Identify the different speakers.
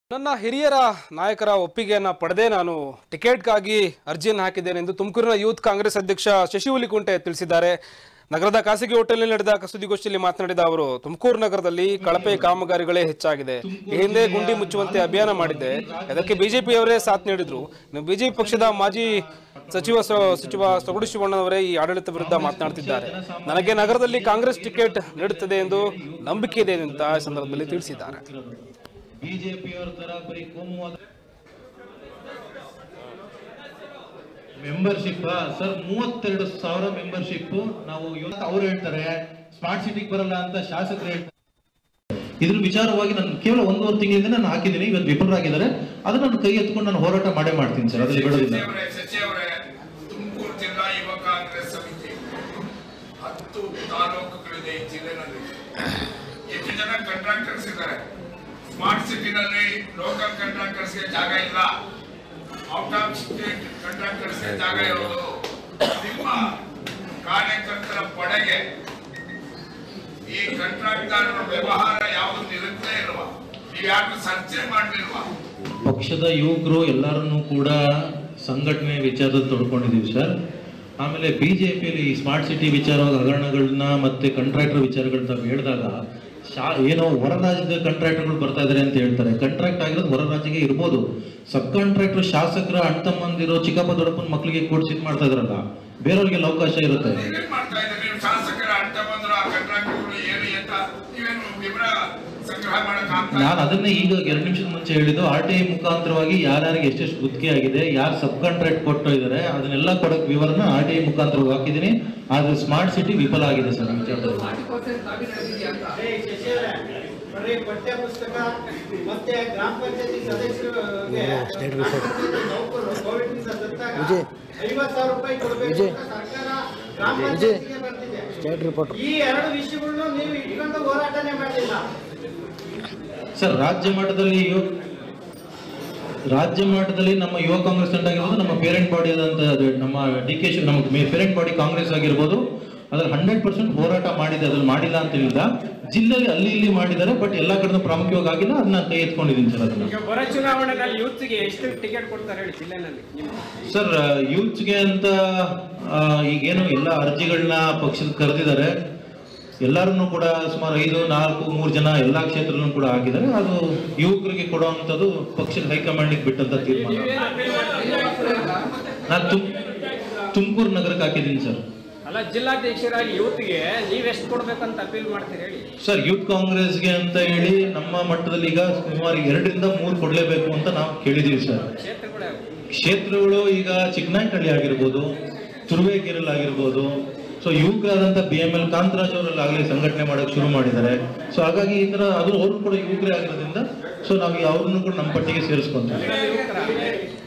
Speaker 1: ನನ್ನ ಹಿರಿಯರ ನಾಯಕರ ಒಪ್ಪಿಗೆಯನ್ನ ಪಡೆದೇ ನಾನು ಟಿಕೆಟ್ಗಾಗಿ ಅರ್ಜಿಯನ್ನು ಹಾಕಿದ್ದೇನೆ ಎಂದು ತುಮಕೂರಿನ ಯೂತ್ ಕಾಂಗ್ರೆಸ್ ಅಧ್ಯಕ್ಷ ಶಶಿ ಹುಲಿಕುಂಟೆ ತಿಳಿಸಿದ್ದಾರೆ ನಗರದ ಖಾಸಗಿ ಹೋಟೆಲ್ನಲ್ಲಿ ನಡೆದ ಸುದ್ದಿಗೋಷ್ಠಿಯಲ್ಲಿ ಮಾತನಾಡಿದ ಅವರು ತುಮಕೂರು ನಗರದಲ್ಲಿ ಕಳಪೆ ಕಾಮಗಾರಿಗಳೇ ಹೆಚ್ಚಾಗಿದೆ ಈ ಹಿಂದೆ ಗುಂಡಿ ಮುಚ್ಚುವಂತೆ ಅಭಿಯಾನ ಮಾಡಿದ್ದೆ ಅದಕ್ಕೆ ಬಿಜೆಪಿಯವರೇ ಸಾಥ್ ನೀಡಿದ್ರು ಇನ್ನು ಬಿಜೆಪಿ ಪಕ್ಷದ ಮಾಜಿ ಸಚಿವ ಸ- ಸಚಿವ ಸೊಗಡು ಶಿವಣ್ಣನವರೇ ಈ ಆಡಳಿತ ವಿರುದ್ಧ ಮಾತನಾಡ್ತಿದ್ದಾರೆ ನನಗೆ ನಗರದಲ್ಲಿ ಕಾಂಗ್ರೆಸ್ ಟಿಕೆಟ್ ನೀಡುತ್ತದೆ ಎಂದು ನಂಬಿಕೆ ಇದೆ ಅಂತ ಈ ಸಂದರ್ಭದಲ್ಲಿ ತಿಳಿಸಿದ್ದಾರೆ
Speaker 2: ಬಿಜೆಪಿಯವರ ತರ ಬರೀ ಕೋಮುವಾದ ಮೆಂಬರ್ಶಿಪ್ ಸರ್ ಮೂವತ್ತೆರಡು ಸಾವಿರ ಮೆಂಬರ್ಶಿಪ್ ನಾವು ಇವತ್ತು ಅವ್ರು ಹೇಳ್ತಾರೆ ಸ್ಮಾರ್ಟ್ ಸಿಟಿಗೆ ಬರಲ್ಲ ಅಂತ ಶಾಸಕರು ಹೇಳ್ತಾರೆ ಇದ್ರ ವಿಚಾರವಾಗಿ ನಾನು ಕೇವಲ ಒಂದೂವರೆ ತಿಂಗಳಿಂದ ನಾನು ಹಾಕಿದ್ದೀನಿ ಇವತ್ತು ವಿಫಲರಾಗಿದ್ದಾರೆ ಅದನ್ನ ನಾನು ಕೈ ಎತ್ಕೊಂಡು ನಾನು ಹೋರಾಟ ಮಾಡೇ ಮಾಡ್ತೀನಿ ಸರ್ ಅದ್ರಲ್ಲಿ ಬಿಡೋದಿಲ್ಲ
Speaker 3: ಸಚಿವರೇ ಸಚಿವರೇ ತುಮಕೂರು ಜಿಲ್ಲಾ ಯುವ ಕಾಂಗ್ರೆಸ್ ಸಮಿತಿ ಹತ್ತು ತಾಲೂಕುಗಳಿದೆ ಈ ಜಿಲ್ಲೆನಲ್ಲಿ ಎಷ್ಟು ಜನ ಕಾಂಟ್ರಾಕ್ಟರ್ಸ್ ಇದ್ದಾರೆ ಸ್ಮಾರ್ಟ್ ಸಿಟಿನಲ್ಲಿ ಲೋಕಲ್ ಕಾಂಟ್ರಾಕ್ಟರ್ಸ್ಗೆ ಜಾಗ ಇಲ್ಲ ಔಟ್ ಆಫ್ ಸ್ಟೇಟ್ ಕಾಂಟ್ರಾಕ್ಟರ್ಸ್ಗೆ ಜಾಗ ಇರೋದು ನಿಮ್ಮ ಕಾರ್ಯಕರ್ತರ ಪಡೆಗೆ ಈ ಕಾಂಟ್ರಾಕ್ಟರ್ ವ್ಯವಹಾರ ಯಾವುದು ನಿಲ್ಲುತ್ತೇ ಇಲ್ವಾ ನೀವು ಯಾರು ಚರ್ಚೆ ಮಾಡಲಿಲ್ವಾ
Speaker 2: ಪಕ್ಷದ ಯುವಕರು ಎಲ್ಲರನ್ನೂ ಕೂಡ ಸಂಘಟನೆ ವಿಚಾರದಲ್ಲಿ ತೊಡ್ಕೊಂಡಿದ್ದೀವಿ ಸರ್ ಆಮೇಲೆ ಬಿಜೆಪಿಯಲ್ಲಿ ಈ ಸ್ಮಾರ್ಟ್ ಸಿಟಿ ವಿಚಾರ ಹಗರಣಗಳನ್ನ ಮತ್ತೆ ಕಾಂಟ್ರಾಕ್ಟರ್ ವಿಚಾರಗಳನ್ನ ತಾವು ಹೇಳಿದಾಗ ಶಾ ಏನೋ ಹೊರ ರಾಜ್ಯದ ಕಾಂಟ್ರಾಕ್ಟರ್ಗಳು ಬರ್ತಾ ಇದಾರೆ ಅಂತ ಹೇಳ್ತಾರೆ ಕಾಂಟ್ರಾಕ್ಟ್ ಆಗಿರೋದು ಹೊರ ರಾಜ್ಯಕ್ಕೆ ಇರ್ಬೋದು ಸಬ್ ಕಾಂಟ್ರಾಕ್ಟರ್ ಶಾಸಕರ ಅಣ್ಣ ತಮ್ಮಂದಿರೋ ಚಿಕ್ಕಪ್ಪ ದೊಡ್ಡಪ್ಪನ ಮಕ್ಕಳಿಗೆ ಕೊಡ್ಸಿ ಇದ್ ಮಾಡ್ತಾ ಇದ್ರಲ್ಲ ಬೇರೆಯವ್ರಿಗೆಲ್ಲ ಅವಕಾಶ ಇರುತ್ತೆ
Speaker 3: ನೀವೇನ್ ಮಾಡ್ತಾ ಇದ್ದೀರಿ ನೀವು ಶಾಸಕರ ಅಡ್ಡ ಬಂದ್ರು ಆ ಕಾಂಟ್ರಾಕ್ಟರ್ಗಳು ಏನು ಅಂತ ನೀವೇನು ವಿವರ ಸಂಗ್ರಹ ಮಾಡಕ್ ಆಗ್ತಾ
Speaker 2: ನಾನು ಅದನ್ನೇ ಈಗ ಎರಡು ನಿಮಿಷದ ಮುಂಚೆ ಹೇಳಿದ್ದು ಆರ್ ಟಿ ಐ ಮುಖಾಂತರವಾಗಿ ಯಾರ್ಯಾರಿಗೆ ಎಷ್ಟೆಷ್ಟು ಗುತ್ತಿಗೆ ಆಗಿದೆ ಯಾರು ಸಬ್ ಕಾಂಟ್ರಾಕ್ಟ್ ಕೊಟ್ಟು ಇದ್ದಾರೆ ಅದನ್ನೆಲ್ಲ ಕೊಡಕ್ ವಿವರನ ಆರ್ ಟಿ ಐ ಮುಖಾಂತರವಾಗಿ ಹಾಕಿದ್ದೀನಿ ಆದ್ರೆ ಸ್ಮಾರ್ಟ್ ಸಿಟಿ ವಿಫಲ ಆಗಿದೆ ಸರ್ ಈ ವಿಚಾರದಲ್ಲಿ
Speaker 4: ಬರೀ ಪಠ್ಯ ಪುಸ್ತಕ ಮತ್ತೆ ಗ್ರಾಮ ಪಂಚಾಯತಿ ಸದಸ್ಯರಿಗೆ ನೌಕರರು ಕೋವಿಡ್ ನಿಂದ ಸತ್ತಾಗ ಐವತ್ತು ಸಾವಿರ ರೂಪಾಯಿ ಕೊಡಬೇಕು ಅಂತ ಸರ್ಕಾರ ಗ್ರಾಮ ಪಂಚಾಯತಿಗೆ ಬರ್ತಿದೆ ಈ ಎರಡು ವಿಷಯಗಳನ್ನು ನೀವು ಇಟ್ಕೊಂಡು ಹೋರಾಟನೇ ಮಾಡಲಿಲ್ಲ
Speaker 2: ಸರ್ ರಾಜ್ಯ ಮಟ್ಟದಲ್ಲಿ ಯುವ ರಾಜ್ಯ ಮಟ್ಟದಲ್ಲಿ ನಮ್ಮ ಯುವ ಕಾಂಗ್ರೆಸ್ ತಂಡ ಆಗಿರ್ಬೋದು ನಮ್ಮ ಪೇರೆಂಟ್ ಬಾಡಿ ಆದಂತ ಅದು ನಮ್ಮ ಡಿ ಕೆ ಶಿವ್ ನಮ್ಮ ಪೇರೆಂಟ್ ಬಾಡಿ ಕಾಂಗ್ರೆಸ್ ಆಗಿರ್ಬೋದು ಅದ್ರಲ್ಲಿ ಹಂಡ್ರೆಡ್ ಪರ್ಸೆಂಟ್ ಹೋರಾಟ ಮಾಡಿದೆ ಅದ್ರಲ್ಲಿ ಮಾಡಿಲ್ಲ ಅಂತ ಹೇಳಿಲ್ಲ ಜಿಲ್ಲೆಯಲ್ಲಿ ಅಲ್ಲಿ ಇಲ್ಲಿ ಮಾಡಿದ್ದಾರೆ ಬಟ್ ಎಲ್ಲಾ ಕಡೆ ಪ್ರಾಮುಖ್ಯವಾಗಿ ಆಗಿಲ್ಲ ಅದನ್ನ ಕೈ ಎತ್ಕೊಂಡಿದ್ದೀನಿ ಸರ್ ಅದನ್ನ
Speaker 5: ಈಗ ಬರೋ ಚುನಾವಣೆಯಲ್ಲಿ ಯೂತ್ಗೆ ಎಷ್ಟು ಟಿಕೆಟ್ ಕೊಡ್ತಾರೆ ಹೇಳಿ ಜಿಲ್ಲೆನಲ್ಲಿ ನಿಮ್ಮ
Speaker 2: ಸರ್ ಯೂತ್ಸ್ಗೆ ಅಂತ ಆ, ಈಗೇನು ಎಲ್ಲ ಅರ್ಜಿಗಳನ್ನ ಪಕ್ಷದ ಕರೆದಿದ್ದಾರೆ ಎಲ್ಲರನ್ನು ಕೂಡ ಸುಮಾರು ಐದು ನಾಲ್ಕು ಮೂರು ಜನ ಎಲ್ಲಾ ಕ್ಷೇತ್ರನೂ ಕೂಡ ಹಾಕಿದ್ದಾರೆ ಅದು ಯುವಕರಿಗೆ ಕೊಡುವಂಥದ್ದು ಪಕ್ಷದ ಹೈಕಮಾಂಡಿಗೆ ಬಿಟ್ಟಂತ ತೀರ್ಮಾನ ನಾನು ತುಮ್ ತುಮಕೂರು ನಗರಕ್ಕೆ ಹಾಕಿದ್ದೀನಿ ಸರ್
Speaker 5: ಅಲ್ಲ ಜಿಲ್ಲಾಧ್ಯಕ್ಷರಾಗಿ ಯೂತ್ಗೆ ನೀವೆಷ್ಟು ಕೊಡ್ಬೇಕಂತ ಅಪೀಲ್ ಮಾಡ್ತೀರಿ ಹೇಳಿ
Speaker 2: ಸರ್ ಯೂತ್ ಕಾಂಗ್ರೆಸ್ಗೆ ಅಂತ ಹೇಳಿ ನಮ್ಮ ಮಟ್ಟದಲ್ಲಿ ಈಗ ಸುಮಾರು ಎರಡರಿಂದ ಮೂರು ಕೊಡಲೇಬೇಕು ಅಂತ ನಾವು ಕೇಳಿದೀವಿ ಸರ್
Speaker 5: ಕ್ಷೇತ್ರಗಳೇ ಅವು.
Speaker 2: ಕ್ಷೇತ್ರಗಳು ಈಗ ಚಿಕ್ಕನಾಯಕಹಳ್ಳಿ ಆಗಿರ್ಬೋದು ತುರುವೇಕೆರೆಲ್ ಆಗಿರ್ಬೋದು ಸೊ ಯುವಕರಾದಂಥ ಬಿ ಎಂ ಎಲ್ ಕಾಂತರಾಜ್ ಅವರೆಲ್ಲ ಆಗಲೇ ಸಂಘಟನೆ ಮಾಡೋಕೆ ಶುರು ಮಾಡಿದ್ದಾರೆ ಸೊ ಹಾಗಾಗಿ ಈ ಥರ ಅದು ಅವರು ಕೂಡ ಯುವಕರೇ ಆಗಿರೋದ್ರಿಂದ ಸೊ ನಾವು ಅವ್ರನ್ನು ಕೂಡ ನಮ್ಮ ಪಟ್ಟಿಗೆ ಸೇರಿಸ್ಕೊಂತೀವಿ
Speaker 5: ಯುವಕರ